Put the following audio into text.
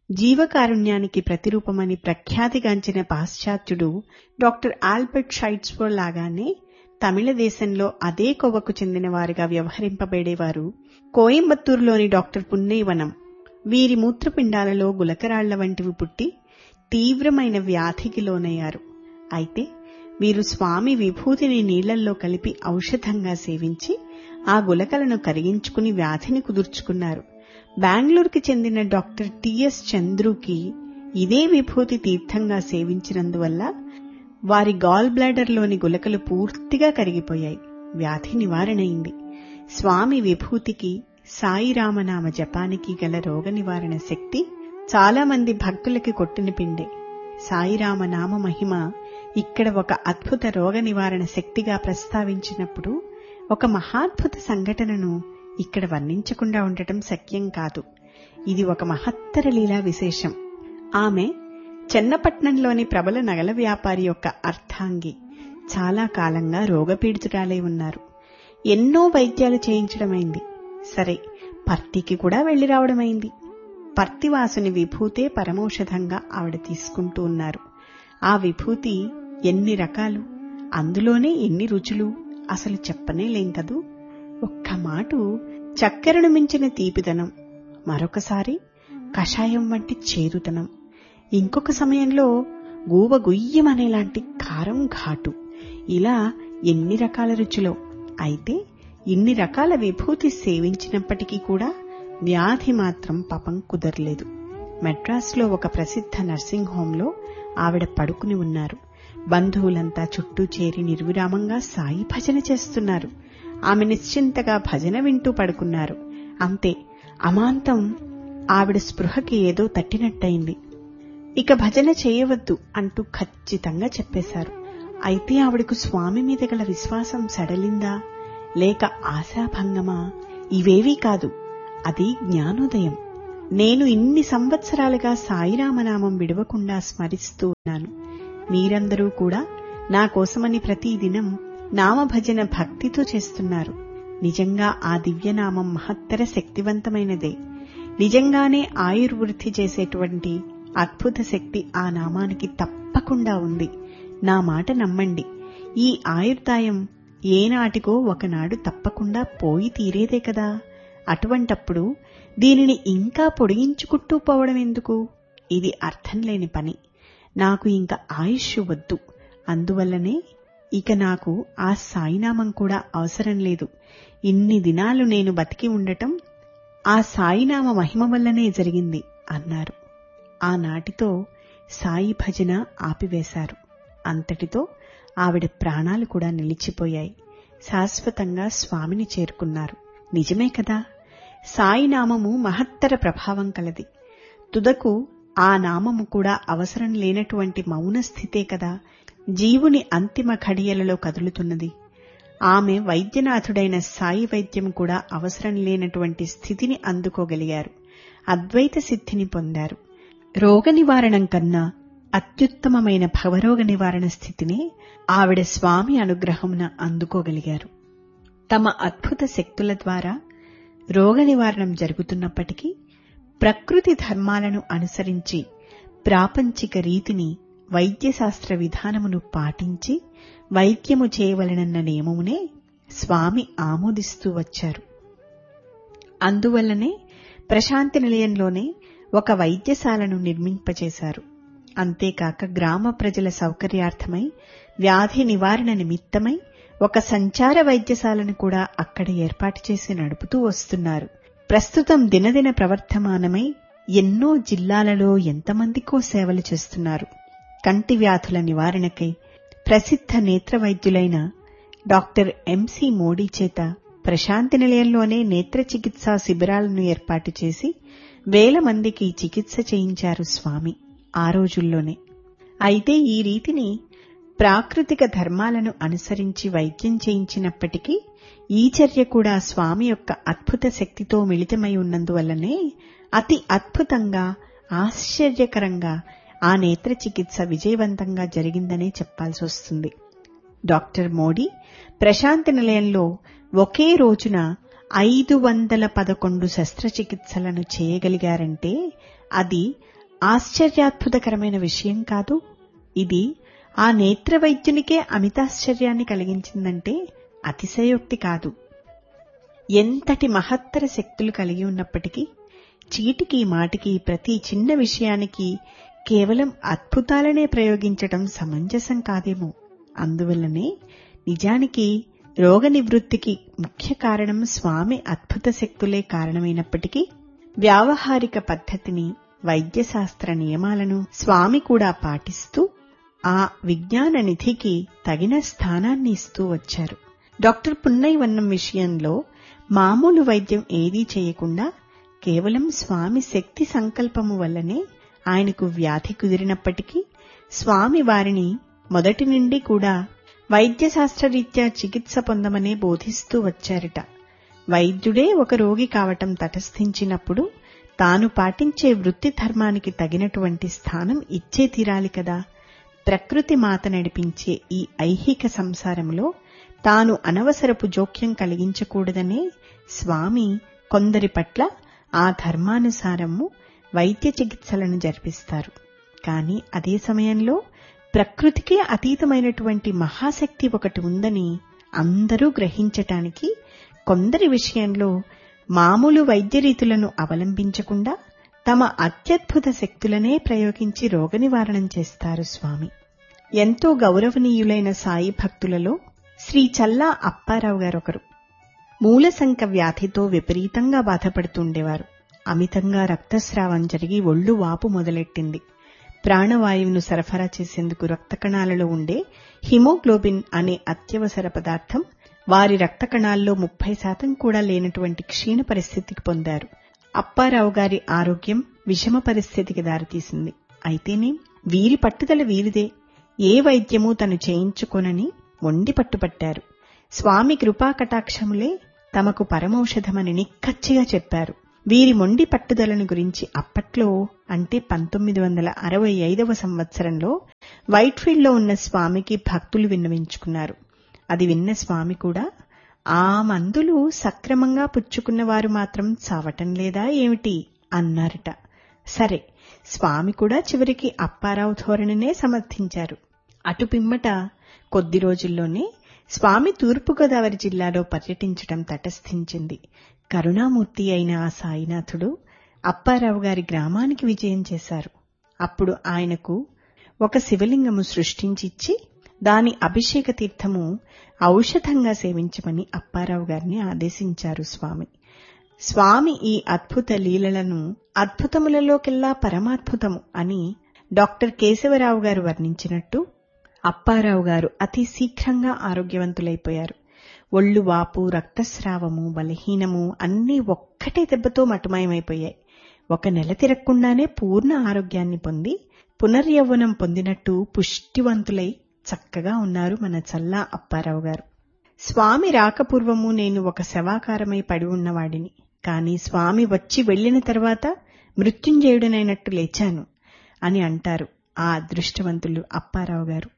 జీవకారుణ్యానికి ప్రతిరూపమని ప్రఖ్యాతిగాంచిన పాశ్చాత్యుడు doctor Albert షైట్స్వో లాగానే తమిళ దేశంలో అదే కొవ్వకు చెందిన వారిగా వ్యవహరింపబడేవారు కోయంబత్తూరులోని డాక్టర్ పున్నయ్యవనం వీరి మూత్రపిండాలలో గులకరాళ్ల వంటివి పుట్టి తీవ్రమైన వ్యాధికి లోనయ్యారు అయితే వీరు స్వామి విభూతిని నీళ్లల్లో కలిపి ఔషధంగా సేవించి ఆ గులకలను కరిగించుకుని వ్యాధిని కుదుర్చుకున్నారు బెంగళూరుకి చెందిన డాక్టర్ టిఎస్ చంద్రుకి ఇదే విభూతి తీర్థంగా సేవించినందువల్ల వారి గాల్ బ్లాడర్లోని గులకలు పూర్తిగా కరిగిపోయాయి వ్యాధి నివారణయింది స్వామి విభూతికి సాయిరామనామ జపానికి గల రోగ నివారణ శక్తి చాలా మంది భక్తులకి కొట్టిన పిండే సాయిరామనామ మహిమ ఇక్కడ ఒక అద్భుత రోగ నివారణ శక్తిగా ప్రస్తావించినప్పుడు ఒక మహాద్భుత సంఘటనను ఇక్కడ వర్ణించకుండా ఉండటం శక్యం కాదు ఇది ఒక మహత్తర లీలా విశేషం ఆమె చెన్నపట్నంలోని ప్రబల నగల వ్యాపారి యొక్క అర్థాంగి చాలా కాలంగా రోగపీడితురాలై ఉన్నారు ఎన్నో వైద్యాలు చేయించడమైంది సరే పర్తికి కూడా వెళ్లి రావడమైంది పర్తివాసుని విభూతే పరమౌషధంగా ఆవిడ తీసుకుంటూ ఉన్నారు ఆ విభూతి ఎన్ని రకాలు అందులోనే ఎన్ని రుచులు అసలు చెప్పనే లేం కదూ ఒక్క మాటు చక్కెరను మించిన తీపిదనం మరొకసారి కషాయం వంటి చేరుతనం ఇంకొక సమయంలో గూవ గుయ్యమనేలాంటి కారం ఘాటు ఇలా ఎన్ని రకాల రుచులో అయితే ఇన్ని రకాల విభూతి సేవించినప్పటికీ కూడా వ్యాధి మాత్రం పాపం కుదరలేదు మెడ్రాస్లో ఒక ప్రసిద్ధ నర్సింగ్ హోంలో ఆవిడ పడుకుని ఉన్నారు బంధువులంతా చుట్టూ చేరి నిర్విరామంగా సాయి భజన చేస్తున్నారు ఆమె నిశ్చింతగా భజన వింటూ పడుకున్నారు అంతే అమాంతం ఆవిడ స్పృహకి ఏదో తట్టినట్టయింది ఇక భజన చేయవద్దు అంటూ ఖచ్చితంగా చెప్పేశారు అయితే ఆవిడకు స్వామి మీద గల విశ్వాసం సడలిందా లేక ఆశాభంగమా ఇవేవీ కాదు అది జ్ఞానోదయం నేను ఇన్ని సంవత్సరాలుగా సాయిరామనామం విడవకుండా స్మరిస్తూ ఉన్నాను మీరందరూ కూడా నా కోసమని ప్రతిదినం నామభజన భక్తితో చేస్తున్నారు నిజంగా ఆ దివ్యనామం మహత్తర శక్తివంతమైనదే నిజంగానే ఆయుర్వృద్ధి చేసేటువంటి అద్భుత శక్తి ఆ నామానికి తప్పకుండా ఉంది నా మాట నమ్మండి ఈ ఆయుర్దాయం ఏనాటికో ఒకనాడు తప్పకుండా పోయి తీరేదే కదా అటువంటప్పుడు దీనిని ఇంకా పొడిగించుకుంటూ పోవడం ఎందుకు ఇది అర్థం లేని పని నాకు ఇంకా ఆయుష్ వద్దు అందువల్లనే ఇక నాకు ఆ సాయినామం కూడా అవసరం లేదు ఇన్ని దినాలు నేను బతికి ఉండటం ఆ సాయినామ మహిమ వల్లనే జరిగింది అన్నారు ఆనాటితో సాయి భజన ఆపివేశారు అంతటితో ఆవిడ ప్రాణాలు కూడా నిలిచిపోయాయి శాశ్వతంగా స్వామిని చేరుకున్నారు నిజమే కదా సాయి నామము మహత్తర ప్రభావం కలది తుదకు ఆ నామము కూడా అవసరం లేనటువంటి మౌన స్థితే కదా జీవుని అంతిమ ఘడియలలో కదులుతున్నది ఆమె వైద్యనాథుడైన సాయి వైద్యం కూడా అవసరం లేనటువంటి స్థితిని అందుకోగలిగారు అద్వైత సిద్ధిని పొందారు రోగ నివారణం కన్నా అత్యుత్తమమైన భవరోగ నివారణ స్థితిని ఆవిడ స్వామి అనుగ్రహమున అందుకోగలిగారు తమ అద్భుత శక్తుల ద్వారా రోగ నివారణం జరుగుతున్నప్పటికీ ప్రకృతి ధర్మాలను అనుసరించి ప్రాపంచిక రీతిని వైద్యశాస్త్ర విధానమును పాటించి వైద్యము చేయవలనన్న నియమమునే స్వామి ఆమోదిస్తూ వచ్చారు అందువల్లనే ప్రశాంతి నిలయంలోనే ఒక వైద్యశాలను నిర్మింపచేశారు అంతేకాక గ్రామ ప్రజల సౌకర్యార్థమై వ్యాధి నివారణ నిమిత్తమై ఒక సంచార వైద్యశాలను కూడా అక్కడ ఏర్పాటు చేసి నడుపుతూ వస్తున్నారు ప్రస్తుతం దినదిన ప్రవర్తమానమై ఎన్నో జిల్లాలలో ఎంతమందికో సేవలు చేస్తున్నారు కంటి వ్యాధుల నివారణకై ప్రసిద్ధ నేత్ర వైద్యులైన డాక్టర్ ఎంసి మోడీ చేత ప్రశాంతి నిలయంలోనే నేత్ర చికిత్సా శిబిరాలను ఏర్పాటు చేసి వేల మందికి చికిత్స చేయించారు స్వామి ఆ రోజుల్లోనే అయితే ఈ రీతిని ప్రాకృతిక ధర్మాలను అనుసరించి వైద్యం చేయించినప్పటికీ ఈ చర్య కూడా స్వామి యొక్క అద్భుత శక్తితో మిళితమై ఉన్నందువల్లనే అతి అద్భుతంగా ఆశ్చర్యకరంగా ఆ నేత్ర చికిత్స విజయవంతంగా జరిగిందనే చెప్పాల్సి వస్తుంది డాక్టర్ మోడీ ప్రశాంతి నిలయంలో ఒకే రోజున ఐదు వందల పదకొండు శస్త్రచికిత్సలను చేయగలిగారంటే అది ఆశ్చర్యాద్భుతకరమైన విషయం కాదు ఇది ఆ నేత్ర వైద్యునికే అమితాశ్చర్యాన్ని కలిగించిందంటే అతిశయోక్తి కాదు ఎంతటి మహత్తర శక్తులు కలిగి ఉన్నప్పటికీ చీటికి మాటికి ప్రతి చిన్న విషయానికి కేవలం అద్భుతాలనే ప్రయోగించటం సమంజసం కాదేమో అందువల్లనే నిజానికి రోగ నివృత్తికి ముఖ్య కారణం స్వామి అద్భుత శక్తులే కారణమైనప్పటికీ వ్యావహారిక పద్ధతిని వైద్యశాస్త్ర నియమాలను స్వామి కూడా పాటిస్తూ ఆ విజ్ఞాన నిధికి తగిన స్థానాన్ని ఇస్తూ వచ్చారు డాక్టర్ పున్నయ్యవన్నం విషయంలో మామూలు వైద్యం ఏదీ చేయకుండా కేవలం స్వామి శక్తి సంకల్పము వల్లనే ఆయనకు వ్యాధి కుదిరినప్పటికీ స్వామి వారిని మొదటి నుండి కూడా వైద్యశాస్త్రరీత్యా చికిత్స పొందమనే బోధిస్తూ వచ్చారట వైద్యుడే ఒక రోగి కావటం తటస్థించినప్పుడు తాను పాటించే వృత్తి ధర్మానికి తగినటువంటి స్థానం ఇచ్చే తీరాలి కదా ప్రకృతి మాత నడిపించే ఈ ఐహిక సంసారంలో తాను అనవసరపు జోక్యం కలిగించకూడదనే స్వామి కొందరి పట్ల ఆ ధర్మానుసారము వైద్య చికిత్సలను జరిపిస్తారు కాని అదే సమయంలో ప్రకృతికే అతీతమైనటువంటి మహాశక్తి ఒకటి ఉందని అందరూ గ్రహించటానికి కొందరి విషయంలో మామూలు వైద్య రీతులను అవలంబించకుండా తమ అత్యద్భుత శక్తులనే ప్రయోగించి రోగ నివారణం చేస్తారు స్వామి ఎంతో గౌరవనీయులైన సాయి భక్తులలో శ్రీ చల్లా అప్పారావు గారొకరు మూలసంక వ్యాధితో విపరీతంగా బాధపడుతుండేవారు అమితంగా రక్తస్రావం జరిగి ఒళ్ళు వాపు మొదలెట్టింది ప్రాణవాయువును సరఫరా చేసేందుకు రక్త కణాలలో ఉండే హిమోగ్లోబిన్ అనే అత్యవసర పదార్థం వారి రక్త కణాల్లో ముప్పై శాతం కూడా లేనటువంటి క్షీణ పరిస్థితికి పొందారు అప్పారావు గారి ఆరోగ్యం విషమ పరిస్థితికి దారితీసింది అయితేనే వీరి పట్టుదల వీరిదే ఏ వైద్యమూ తను చేయించుకోనని మొండి పట్టుపట్టారు స్వామి కృపా కటాక్షములే తమకు పరమౌషధమని నిక్కచ్చిగా చెప్పారు వీరి మొండి పట్టుదలను గురించి అప్పట్లో అంటే పంతొమ్మిది వందల అరవై ఐదవ సంవత్సరంలో వైట్ఫీల్డ్లో ఉన్న స్వామికి భక్తులు విన్నవించుకున్నారు అది విన్న స్వామి కూడా ఆ మందులు సక్రమంగా పుచ్చుకున్న వారు మాత్రం చావటం లేదా ఏమిటి అన్నారట సరే స్వామి కూడా చివరికి అప్పారావు ధోరణినే సమర్థించారు అటు పిమ్మట కొద్ది రోజుల్లోనే స్వామి తూర్పుగోదావరి జిల్లాలో పర్యటించడం తటస్థించింది కరుణామూర్తి అయిన ఆ సాయినాథుడు అప్పారావు గారి గ్రామానికి విజయం చేశారు అప్పుడు ఆయనకు ఒక శివలింగము సృష్టించిచ్చి దాని అభిషేక తీర్థము ఔషధంగా సేవించమని అప్పారావు గారిని ఆదేశించారు స్వామి స్వామి ఈ అద్భుత లీలలను అద్భుతములలోకెల్లా పరమాద్భుతము అని డాక్టర్ కేశవరావు గారు వర్ణించినట్టు అప్పారావు గారు అతి శీఘ్రంగా ఆరోగ్యవంతులైపోయారు ఒళ్ళు వాపు రక్తస్రావము బలహీనము అన్నీ ఒక్కటే దెబ్బతో మటుమాయమైపోయాయి ఒక నెల తిరగకుండానే పూర్ణ ఆరోగ్యాన్ని పొంది పునర్యౌవనం పొందినట్టు పుష్టివంతులై చక్కగా ఉన్నారు మన చల్లా అప్పారావు గారు స్వామి రాకపూర్వము నేను ఒక శవాకారమై పడి ఉన్నవాడిని కాని స్వామి వచ్చి వెళ్లిన తర్వాత మృత్యుంజయుడనైనట్టు లేచాను అని అంటారు ఆ అదృష్టవంతులు అప్పారావు గారు